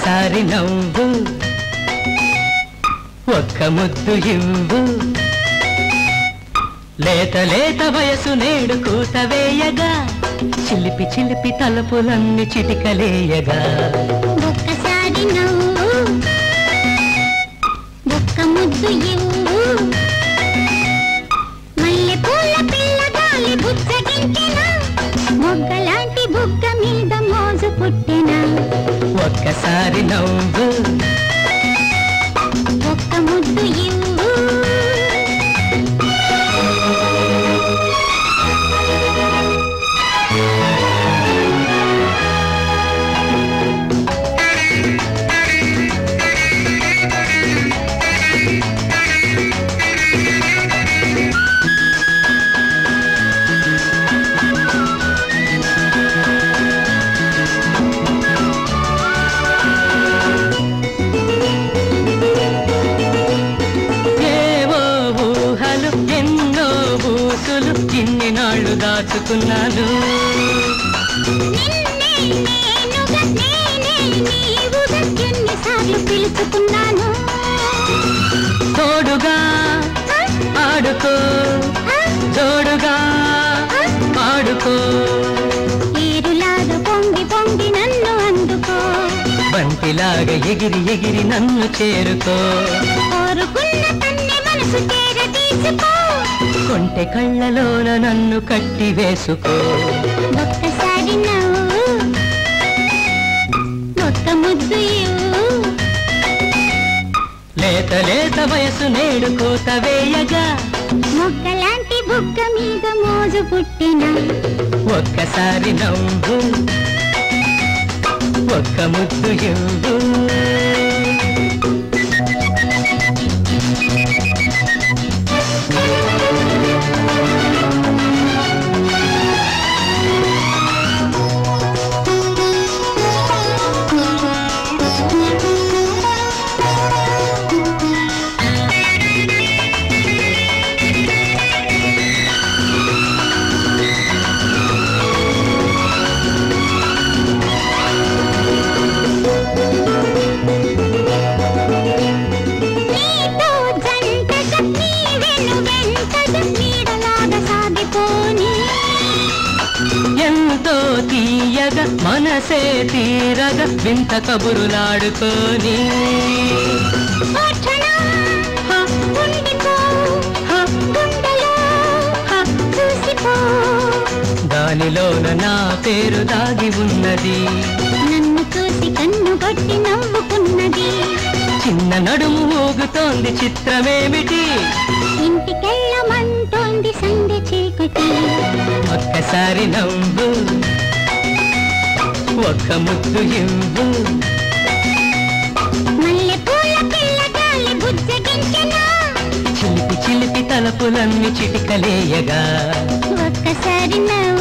ఒక్కసారి నవ్వు ఒక్క ముద్దు ఇవ్వు లేత లేత వయసు నేడు కూత వేయగా చిలిపి చిలిపి తలుపులన్నీ చిటికలేయగా ఒక్కసారి నవ్వు ఒక్క ముద్దు ఇవ్వు మల్లె పూల పిల్ల గాలి బుచ్చగించిన మొగ్గలాంటి బుగ్గ మీద మోజు పుట్టిన ఒక్కసారి నవ్వు ఒక్క ముద్దు ఇవ్వు ఏవో ఊహలు ఎన్నో ఊసులు ఇన్ని నాళ్ళు దాచుకున్నాను నిన్నే నేనుగా నేనే నీవుగా ఎన్నిసార్లు పిలుచుకున్నాను తోడుగా ఆ, ఆడుకో ఆ, జోడుగా పాడుకో ఏరులాగా పొంగి పొంగి నన్ను అందుకో బంతిలాగా ఎగిరి ఎగిరి నన్ను చేరుకో కోరుకున్న తన్ని మనసు చేర తీసుకో కొంటె కళ్ళలోన నన్ను కట్టి వేసుకో ఒక్కసారి నవ్వు ఒక్క ముద్దు ఇవ్వు లేత లేత వయసు నేడు కోత వేయగా మొగ్గలాంటి బుగ్గ మీద మోజు పుట్టిన ఒక్కసారి నవ్వు ఒక్క ముద్దు ఇవ్వు నీతో జంటగా నీ వెను వెంటగా నీడలాగా సాగిపోని ఎంతో తీయగా మనసే తీరగా వింత కబురులాడుకొని ఓ క్షణం హ, ఉండిపో హ, గుండెలో హ. చూసిపో దానిలోన నా పేరు దాగి ఉన్నది నన్ను చూసి కన్ను కొట్టి నవ్వుకున్నది చిన్న నడుము ఊగుతోంది చిత్రమేమిటి ఇంటికెళ్ళమంటోంది సంధ్య చీకటి ఒక్కసారి నవ్వు ఒక్క ముద్దు ఇవ్వు మల్లె పూల పిల్ల గాలి బుజ్జగించెనా చిలిపి చిలిపి తలపులన్నీ చిటికలేయగా ఒక్కసారి నవ్వు